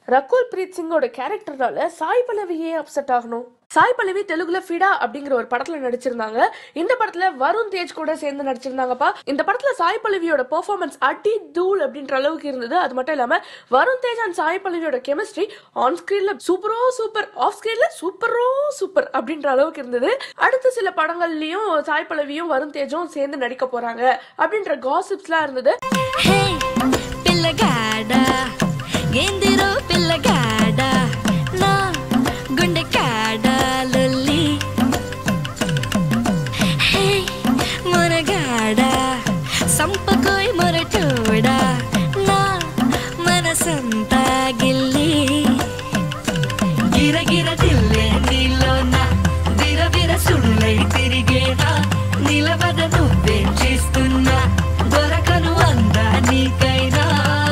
ரகுல் பிரீத் சிங்கோட கேரக்டர்னால சாய் பல்லவி ஏன் அப்செட் ஆகணும் சாய் பல்லவி தெலுங்குல ஃபிடா அப்படிங்கிற ஒரு படத்துல நடிச்சிருந்தாங்க இந்த படத்துல வருண் தேஜ் கூட சேர்ந்து நடிச்சிருந்தாங்கப்பா இந்த படத்துல சாய் பல்லவியோட பெர்ஃபார்மன்ஸ் அடி தூள் அப்படின்ற அளவுக்கு இருந்தது அது மட்டும் இல்லாம வருண் தேஜ் அண்ட் சாய் பல்லவியோட கெமிஸ்ட்ரி ஆன் ஸ்கிரீன்ல சூப்பரோ சூப்பர் ஆஃப் ஸ்கிரீன்ல சூப்பரோ சூப்பர் அப்படின்ற அளவுக்கு இருந்தது அடுத்த சில படங்கள்லயும் சாய் பல்லவியும் வருண் தேஜும் சேர்ந்து நடிக்க போறாங்க அப்படின்ற காசிப்ஸ்லாம் இருந்தது హే పిల్లగాడా ఏందిరో పిల్లగాడా నా గుండె కాడా లొల్లి హే మునగాడా సంపకోయ్ మొరటోడా నా మనసంతా గిల్లి గిరగిర తిల్లే నీలోన విరవిర సుడులై తిరిగేనా నిలబద నువ్వేం చేస్తున్నా దొరకను అందా నీకైనా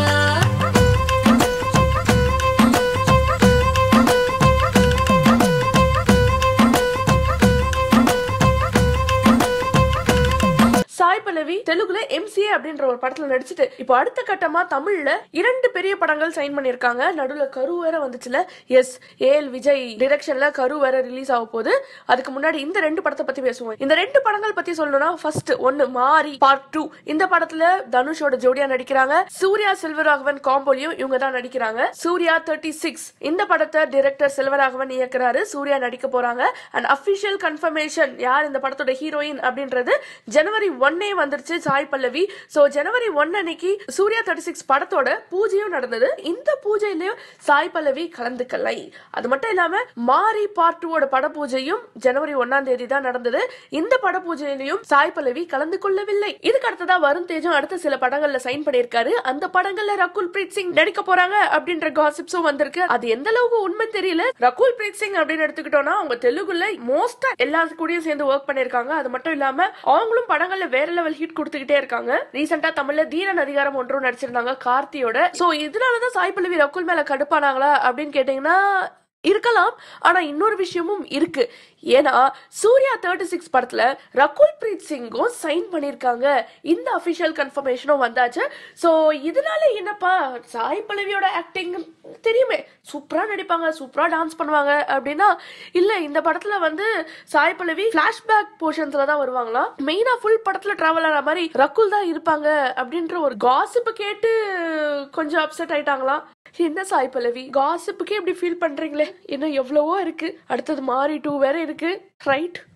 சாய் பல்லவி தெலுங்குல எம்சிஏ அப்படின்ற ஒரு படத்துல நடிச்சிட்டு இப்போ அடுத்த கட்டமா தமிழ்ல இரண்டு பெரிய படங்கள் சைன் பண்ணிருக்காங்க நடுவுல கரு வேற வந்துச்சுல எஸ் ஏஎல் விஜய் டிரெக்ஷன்ல கரு வேற ரிலீஸ் ஆக போகுது அதுக்கு முன்னாடி இந்த ரெண்டு படத்தை பத்தி பேசுவோம் இந்த ரெண்டு படங்கள் பத்தி சொல்லணும்னா ஃபர்ஸ்ட் ஒன்னு மாரி பார்ட் டூ இந்த படத்துல தனுஷோட ஜோடியா நடிக்கிறாங்க சூர்யா செல்வராகவன் காம்போலியும் இவங்க தான் நடிக்கிறாங்க சூர்யா தேர்ட்டி சிக்ஸ் இந்த படத்தை டிரெக்டர் செல்வராகவன் இயக்குறாரு சூர்யா நடிக்க போறாங்க அண்ட் அபிஷியல் கன்ஃபர்மேஷன் யார் இந்த படத்தோட ஹீரோயின் அப்படின்றது ஜனவரி ஒன்னே வந்துருச்சு சாய் பல்லவி சோ ஜனவரி ஒன் அன்னைக்கு சூர்யா தேர்ட்டி சிக்ஸ் படத்தோட பூஜையும் நடந்தது இந்த பூஜையிலயும் சாய் பல்லவி கலந்துக்கலை அது மட்டும் இல்லாம மாரி பார்ட் டூவோட பட பூஜையும் ஜனவரி ஒன்னாம் தேதி தான் நடந்தது இந்த பட பூஜையிலையும் சாய் பல்லவி கலந்து கொள்ளவில்லை இதுக்கு அடுத்ததா வருண் தேஜும் அடுத்த சில படங்கள்ல சைன் பண்ணியிருக்காரு அந்த படங்கள்ல ரகுல் பிரீத் சிங் நடிக்க போறாங்க அப்படின்ற காசிப்ஸும் வந்திருக்கு அது எந்த அளவுக்கு உண்மை தெரியல ரகுல் பிரீத் சிங் அப்படின்னு எடுத்துக்கிட்டோம்னா அவங்க தெலுங்குல மோஸ்டா எல்லா கூடயும் சேர்ந்து ஒர்க் பண்ணிருக்காங்க அது மட்டும் இல்லாம அவங்களும் படங்கள்ல வேற லெவல் ஹிட் கொடுத்துக்கிட்டே இருக்காங்க ரீசெண்டா தமிழ்ல தீரன் அதிகாரம் ஒன்றும் நடிச்சிருந்தாங்க கார்த்தியோட சோ இதனாலதான் சாய் பல்லவி ரகுல் மேல கடுப்பானாங்களா அப்படின்னு கேட்டீங்கன்னா இருக்கலாம் ஆனா இன்னொரு விஷயமும் இருக்கு ஏன்னா சூர்யா தேர்ட்டி சிக்ஸ் படத்துல ரகுல் பிரீத் சிங்கும் சைன் பண்ணிருக்காங்க இந்த அபிஷியல் கன்ஃபர்மேஷனும் வந்தாச்சு சோ இதனால என்னப்பா சாய் பல்லவியோட ஆக்டிங் தெரியுமே சூப்பரா நடிப்பாங்க சூப்பரா டான்ஸ் பண்ணுவாங்க அப்படின்னா இல்ல இந்த படத்துல வந்து சாய் பல்லவி பிளாஷ்பேக் போர்ஷன்ஸ்ல தான் வருவாங்களாம் மெயினா ஃபுல் படத்துல டிராவல் ஆன மாதிரி ரகுல் தான் இருப்பாங்க அப்படின்ற ஒரு காசிப்பு கேட்டு கொஞ்சம் அப்செட் ஆயிட்டாங்களாம் என்ன சாய் பல்லவி காசிப்புக்கே இப்படி ஃபீல் பண்றீங்களே இன்னும் எவ்வளவோ இருக்கு அடுத்தது மாறி டூ வேற இருக்கு ரைட்